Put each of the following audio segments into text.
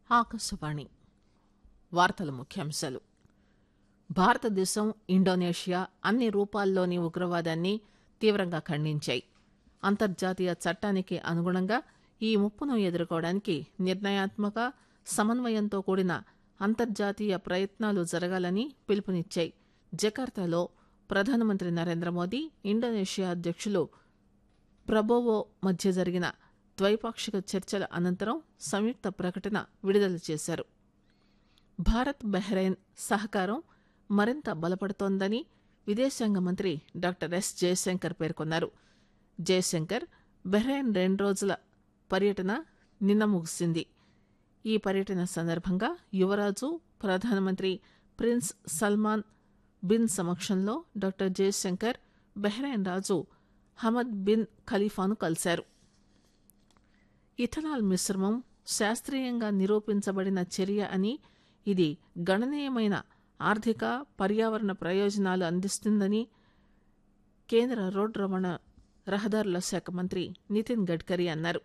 ఆకాశవాణి వార్తల ముఖ్యాంశాలు భారతదేశం ఇండోనేషియా అన్ని రూపాల్లోని ఉగ్రవాదాన్ని తీవ్రంగా ఖండించాయి అంతర్జాతీయ చట్టానికి అనుగుణంగా ఈ ముప్పును ఎదుర్కోవడానికి నిర్ణయాత్మక సమన్వయంతో కూడిన అంతర్జాతీయ ప్రయత్నాలు జరగాలని పిలుపునిచ్చాయి జకార్తాలో ప్రధానమంత్రి నరేంద్ర మోదీ ఇండోనేషియా అధ్యక్షులు ప్రబోవో మధ్య జరిగిన ద్వైపాక్షిక చర్చల అనంతరం సంయుక్త ప్రకటన విడుదల చేశారు భారత్ బహ్రెయిన్ సహకారం మరింత బలపడుతోందని విదేశాంగ మంత్రి డాక్టర్ ఎస్ జయశంకర్ పేర్కొన్నారు జయశంకర్ బహ్రెయిన్ రెండు రోజుల పర్యటన నిన్న ముగిసింది ఈ పర్యటన సందర్భంగా యువరాజు ప్రధానమంత్రి ప్రిన్స్ సల్మాన్ బిన్ సమక్షంలో డాక్టర్ జయశంకర్ బహ్రెయిన్ రాజు హమద్ బిన్ ఖలీఫాను కలిశారు ఇథనాల్ మిశ్రమం శాస్త్రీయంగా నిరూపించబడిన చర్య అని ఇది గణనీయమైన ఆర్థిక పర్యావరణ ప్రయోజనాలు అందిస్తుందని కేంద్ర రోడ్డు రవాణా రహదారుల శాఖ మంత్రి నితిన్ గడ్కరీ అన్నారు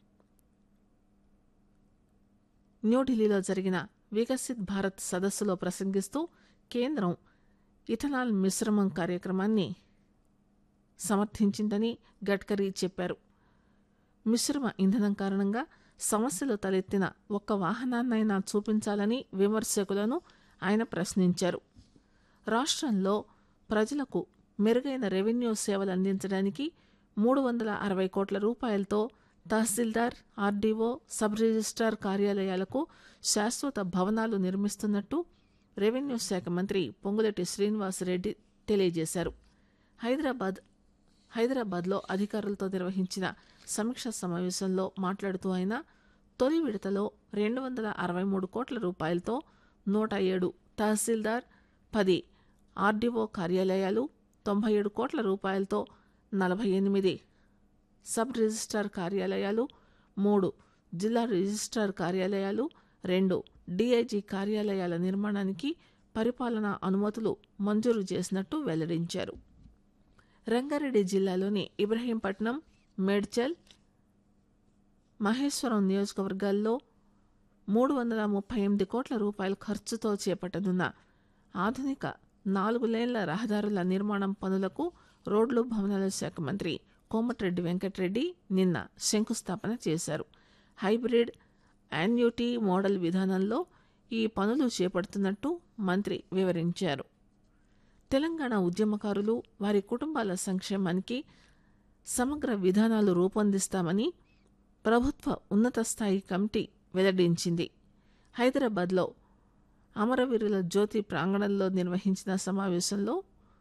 న్యూఢిల్లీలో జరిగిన వికసిత్ భారత్ సదస్సులో ప్రసంగిస్తూ కేంద్రం ఇథనాల్ మిశ్రమం కార్యక్రమాన్ని సమర్థించిందని గడ్కరీ చెప్పారు మిశ్రమ ఇంధనం కారణంగా సమస్యలు తలెత్తిన ఒక్క వాహనాన్నైనా చూపించాలని విమర్శకులను ఆయన ప్రశ్నించారు రాష్ట్రంలో ప్రజలకు మెరుగైన రెవెన్యూ సేవలు అందించడానికి మూడు వందల అరవై కోట్ల రూపాయలతో తహసీల్దార్ ఆర్డీఓ సబ్ రిజిస్ట్రార్ కార్యాలయాలకు శాశ్వత భవనాలు నిర్మిస్తున్నట్టు రెవెన్యూ శాఖ మంత్రి పొంగులెట్టి శ్రీనివాసరెడ్డి తెలియజేశారు హైదరాబాద్ హైదరాబాద్లో అధికారులతో నిర్వహించిన సమీక్ష సమావేశంలో మాట్లాడుతూ ఆయన తొలి విడతలో రెండు వందల అరవై మూడు కోట్ల రూపాయలతో నూట ఏడు తహసీల్దార్ పది ఆర్డీఓ కార్యాలయాలు తొంభై ఏడు కోట్ల రూపాయలతో నలభై ఎనిమిది సబ్ రిజిస్ట్రార్ కార్యాలయాలు మూడు జిల్లా రిజిస్ట్రార్ కార్యాలయాలు రెండు డీఐజీ కార్యాలయాల నిర్మాణానికి పరిపాలనా అనుమతులు మంజూరు చేసినట్టు వెల్లడించారు రంగారెడ్డి జిల్లాలోని ఇబ్రహీంపట్నం మేడ్చల్ మహేశ్వరం నియోజకవర్గాల్లో మూడు వందల ముప్పై ఎనిమిది కోట్ల రూపాయల ఖర్చుతో చేపట్టనున్న ఆధునిక నాలుగు లేన్ల రహదారుల నిర్మాణం పనులకు రోడ్లు భవనాల శాఖ మంత్రి కోమటిరెడ్డి వెంకటరెడ్డి నిన్న శంకుస్థాపన చేశారు హైబ్రిడ్ యాన్యుటీ మోడల్ విధానంలో ఈ పనులు చేపడుతున్నట్టు మంత్రి వివరించారు తెలంగాణ ఉద్యమకారులు వారి కుటుంబాల సంక్షేమానికి సమగ్ర విధానాలు రూపొందిస్తామని ప్రభుత్వ ఉన్నత స్థాయి కమిటీ వెల్లడించింది హైదరాబాద్లో అమరవీరుల జ్యోతి ప్రాంగణంలో నిర్వహించిన సమావేశంలో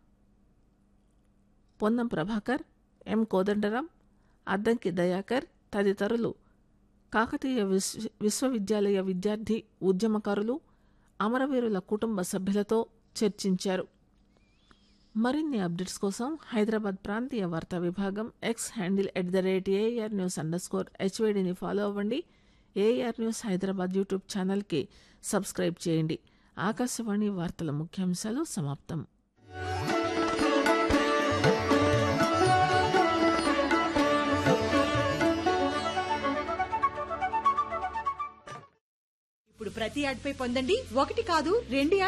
పొన్నం ప్రభాకర్ ఎం కోదండరాం అద్దంకి దయాకర్ తదితరులు కాకతీయ విశ్వ విశ్వవిద్యాలయ విద్యార్థి ఉద్యమకారులు అమరవీరుల కుటుంబ సభ్యులతో చర్చించారు మరిన్ని అప్డేట్స్ కోసం హైదరాబాద్ ప్రాంతీయ వార్తా విభాగం X handle at the rate AR news underscore హెచ్వేడిని ఫాలో అవ్వండి ఏఆర్ న్యూస్ హైదరాబాద్ యూట్యూబ్ ఛానల్కి సబ్స్క్రైబ్ చేయండి ఆకాశవాణి వార్తల ముఖ్యాంశాలు సమాప్తం ఇప్పుడు ప్రతి యాడ్పై పొందండి ఒకటి కాదు రెండు